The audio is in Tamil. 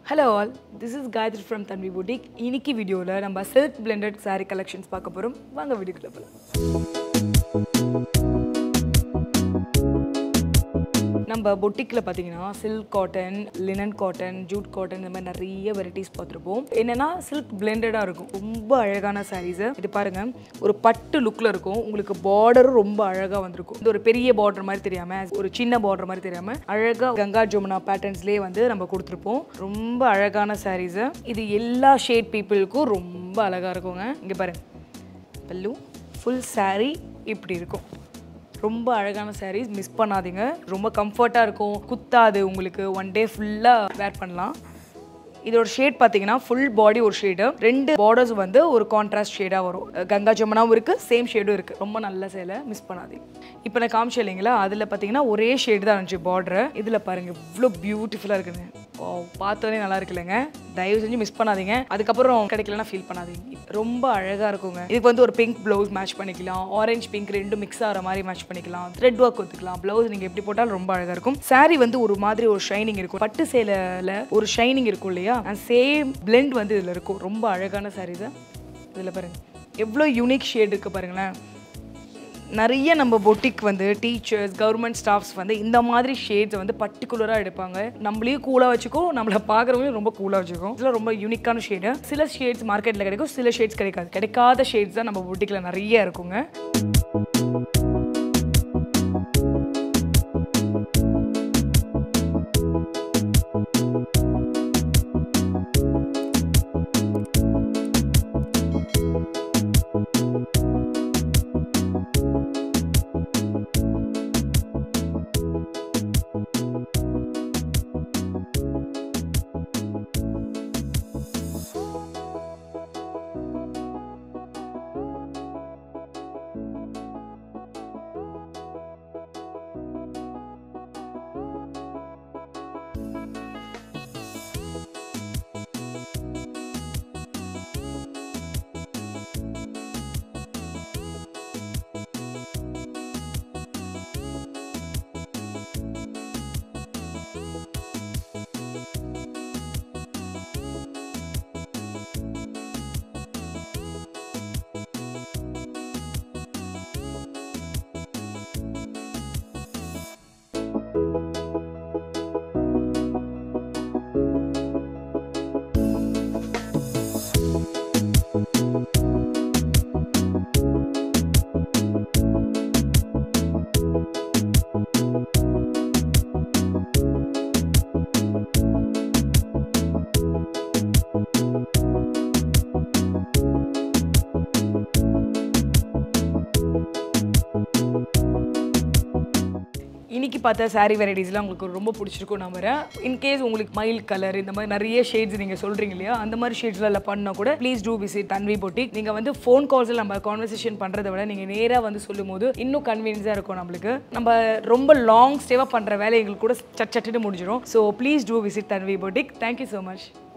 hello all this is Gayathri from Tanvi boutique இன்னைக்கு வீடியோவில் நம்ம சில்க் பிளெண்டட் saree கலெக்ஷன்ஸ் பார்க்க போகிறோம் வாங்க வீடியோக்குள்ள போகலாம் நம்ம பொட்டிக்கில் பார்த்தீங்கன்னா silk cotton linen cotton jute cotton இந்த மாதிரி நிறைய வெரைட்டிஸ் பார்த்துருப்போம் என்னன்னா சில்க் பிளெண்டடாக இருக்கும் ரொம்ப அழகான சாரீஸு இது பாருங்க ஒரு பட்டு லுக்கில் இருக்கும் உங்களுக்கு பார்டரும் ரொம்ப அழகாக வந்திருக்கும் இது ஒரு பெரிய பார்டர் மாதிரி தெரியாமல் ஒரு சின்ன பார்டர் மாதிரி தெரியாமல் அழகாக கங்கா ஜமுனா பேட்டர்ன்ஸ்லேயே வந்து நம்ம கொடுத்துருப்போம் ரொம்ப அழகான சாரீஸு இது எல்லா ஷேட் பீப்புளுக்கும் ரொம்ப அழகாக இருக்குங்க இங்கே பாருங்க பல்லு ஃபுல் saree இப்படி இருக்கும் ரொம்ப அழகான sarees மிஸ் பண்ணாதீங்க ரொம்ப கம்ஃபர்ட்டாக இருக்கும் குத்தாது உங்களுக்கு ஒன் டே ஃபுல்லாக வேர் பண்ணலாம் இதோட ஷேட் பார்த்தீங்கன்னா ஃபுல் பாடி ஒரு ஷேடு ரெண்டு பார்டர்ஸ் வந்து ஒரு கான்ட்ராஸ்ட் ஷேடாக வரும் கங்கா ஜமுனாவும் இருக்குது சேம் ஷேடும் இருக்குது ரொம்ப நல்ல சேலை மிஸ் பண்ணாதீங்க இப்போ நான் காமிச்சேன் இல்லைங்களா அதில் பார்த்தீங்கன்னா ஒரே ஷேடு தான் இருந்துச்சு பார்டர் இதில் பாருங்கள் இவ்வளோ பியூட்டிஃபுல்லாக இருக்குங்க ஓ பார்த்தோன்னே நல்லா இருக்குல்லங்க தயவு செஞ்சு மிஸ் பண்ணாதீங்க அதுக்கப்புறம் கிடைக்கலன்னா ஃபீல் பண்ணாதீங்க ரொம்ப அழகாக இருக்குங்க இதுக்கு வந்து ஒரு பிங்க் ப்ளவுஸ் மேட்ச் பண்ணிக்கலாம் ஆரஞ்சு பிங்க் ரெண்டும் மிக்ஸ் ஆகிற மாதிரி மேட்ச் பண்ணிக்கலாம் த்ரெட் ஒர்க் ஒத்துக்கலாம் ப்ளவுஸ் நீங்கள் எப்படி போட்டாலும் ரொம்ப அழகாக இருக்கும் saree வந்து ஒரு மாதிரி ஒரு ஷைனிங் இருக்கும் பட்டு சேலையில் ஒரு ஷைனிங் இருக்கும் இல்லையா அந்த சேம் blend வந்து இதில் இருக்கும் ரொம்ப அழகான sarees இதில் பாருங்க எவ்வளோ யூனிக் ஷேட் இருக்குது பாருங்களேன் நிறைய நம்ம பொட்டிக் வந்து டீச்சர்ஸ் கவர்மெண்ட் ஸ்டாஃப்ஸ் வந்து இந்த மாதிரி ஷேட்ஸை வந்து பர்டிகுலராக எடுப்பாங்க நம்மளையும் கூலாக வச்சுக்கும் நம்மளை பார்க்குறவங்களையும் ரொம்ப கூலாக வச்சுக்கும் இதெல்லாம் ரொம்ப யூனிக்கான ஷேடு சில ஷேட்ஸ் மார்க்கெட்டில் கிடைக்கும் சில ஷேட்ஸ் கிடைக்காது கிடைக்காத ஷேட்ஸ் தான் நம்ம பொட்டிக்கில் நிறைய இருக்குங்க இன்னைக்கு பார்த்த saree வெரைட்டிஸ்லாம் உங்களுக்கு ரொம்ப பிடிச்சிருக்கும் நம்புறேன் இன்கேஸ் உங்களுக்கு மயில் கலர் இந்த மாதிரி நிறைய ஷேட்ஸ் நீங்கள் சொல்கிறீங்க இல்லையா அந்த மாதிரி ஷேட்ஸ்லாம் இல்லை பண்ணால் கூட please do visit Tanvi boutique நீங்கள் வந்து ஃபோன் கால்ஸில் நம்ம கான்வர்சேஷன் பண்ணுறதை விட நீங்கள் நேராக வந்து சொல்லும்போது இன்னும் கன்வீனியன்ஸாக இருக்கும் நம்மளுக்கு நம்ம ரொம்ப லாங் ஸ்டேவாக பண்ணுற வேலை எங்களுக்கு கூட சட் சட்டுன்னு முடிஞ்சிடும் so please do visit Tanvi boutique thank you so much